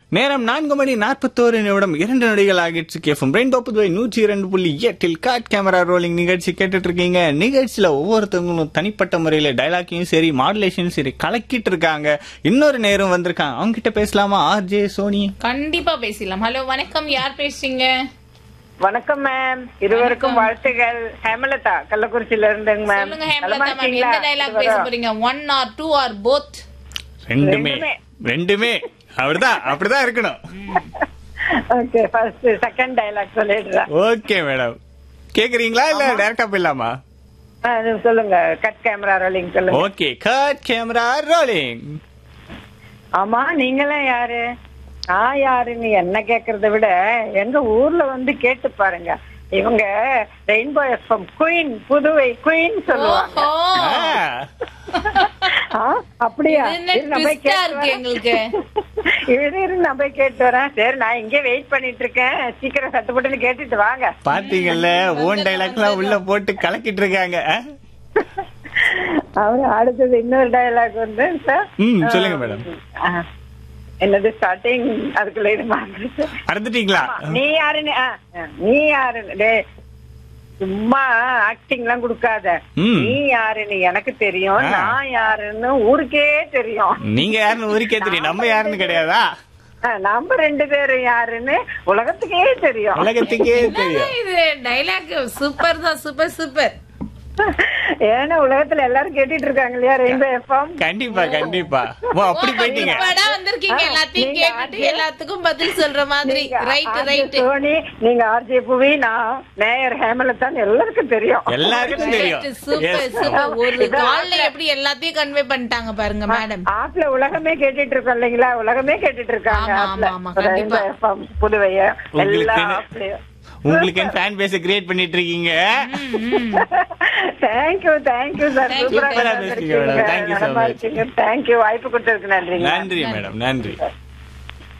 நேரம் நான்கு மணி நாற்பத்தோரு நிமிடம் இரண்டு நொடிகள் ஆகிட்டு கேஃபும் ரெயின்போ புதுவை நூற்றி இரண்டு புள்ளி எட்டில் காட் கேமரா ரோலிங் நிகழ்ச்சி கேட்டுட்டு இருக்கீங்க நிகழ்ச்சியில ஒவ்வொருத்தவங்களும் தனிப்பட்ட முறையில டைலாக்கையும் சரி மாடுலேஷனும் சரி கலக்கிட்டு இருக்காங்க இன்னொரு நேரம் வந்திருக்காங்க அவங்க கிட்ட பேசலாமா ஆர்ஜே சோனி கண்டிப்பா பேசலாம் ஹலோ வணக்கம் யார் பேசுறீங்க வணக்கம் மேம் இருவருக்கும் வாழ்த்துகள் ஹேமலதா கள்ளக்குறிச்சியில இருந்துங்க மேம் சொல்லுங்க நலமா ஹேமலதா மேம் இருக்கீங்களா? எந்த டைலாக் பேச போறீங்க one or two or both ரெண்டுமே ரெண்டுமே. ரெண்டுமே அப்படிதான் அப்படிதான் இருக்கணும் ஓகே ஃபர்ஸ்ட் செகண்ட் டைலாக் சொல்லிடுறேன் ஓகே மேடம் கேக்குறீங்களா இல்ல டேரக்டா போயிடலாமா ஆ, இது சொல்லுங்க கட் கேமரா ரோலிங் சொல்லுங்க ஓகே கட் கேமரா ரோலிங் ஆமா நீங்களாம் யாரு நான் யாருன்னு என்ன கேக்குறத விட எங்க ஊர்ல வந்து கேட்டு பாருங்க இவங்க rainbow FM queen Puduvai queen சொல்லுவாங்க ஓஹோ ஆ, அப்படியா இது என்ன இரு, நான் போய் twist ஆ கேட்டு இருக்கு வரேன். எங்களுக்கு. இரு, இரு, நான் போய் கேட்டு வரேன் சரி நான் இங்கே வெயிட் பண்ணிட்டு இருக்கேன் சீக்கிரம் சட்டுப்பட்டுன்னு கேட்டுட்டு வாங்க பாத்தீங்கல்ல ஓன் டைலாக்லாம் உள்ள போட்டு கலக்கிட்டு இருக்காங்க ஆ? அவரு அடுத்தது இன்னொரு டயலாக் வந்து சார் ம், சொல்லுங்க மேடம். ஆ, என்னது ஸ்டார்டிங் அதுக்குள்ள இது மாதிரி மறந்துட்டீங்களா நீ யாருன்னு ஆ, ஆ, நீ யாருன்னு டேய், சும்மா ஆக்டிங் எல்லாம் கொடுக்காத ம். நீ யாருன்னு எனக்கு தெரியும் ஆ. நான் யாருன்னு ஊருக்கே தெரியும் நீங்க யாருன்னு ஊருக்கே தெரியும் நம்ம யாருன்னு கிடையாதா ஆ, நம்ம ரெண்டு பேரும் யாருன்னு உலகத்துக்கே தெரியும் உலகத்துக்கே தெரியும் என்னங்க இது டைலாக் சூப்பர் தான் சூப்பர் சூப்பர் ஏன்னா உலகத்துல எல்லாரும் கேட்டுட்டு இருக்காங்க இல்லையா ரெயின்போ எஃப்எம் கண்டிப்பா கண்டிப்பா ஓ அப்படி போயிட்டீங்க இப்படா வந்திருக்கீங்க ஆ, எல்லாத்தையும் நீங்க கேட்டுட்டு ஆர்ஜே- எல்லாத்துக்கும் பதில் சொல்ற மாதிரி ரைட் ரைட் சோனி நீங்க ஆர்ஜே புவி நான் நேயர் ஹேமலதான் எல்லாருக்கும் தெரியும் எல்லாருக்கும் தெரியும் சூப்பர் Yes. சூப்பர் ஒரு இது கால்ல ஆப்ல- எப்படி எல்லாத்தையும் கன்வே பண்ணிட்டாங்க பாருங்க மேடம் ஆப்ல உலகமே கேட்டுட்டு இருக்கோம் இல்லைங்களா உலகமே கேட்டுட்டு இருக்காங்க ஆமா, ஆப்ல ஆமா, ஆமா, கண்டிப்பா. ரெயின்போ எஃப்எம் புதுவைய உங்களுக்கு எல்லா என்ன- ஆப்லயும் உங்களுக்கு ஃபேன் பேஸ் கிரியேட் பண்ணிட்டு இருக்கீங்க thank you thank you sir Thank you, சூப்பரா thank you. Thank you so much. Thank you வாய்ப்பு கொடுத்ததுக்கு நன்றிங்க நன்றி மேடம் நன்றி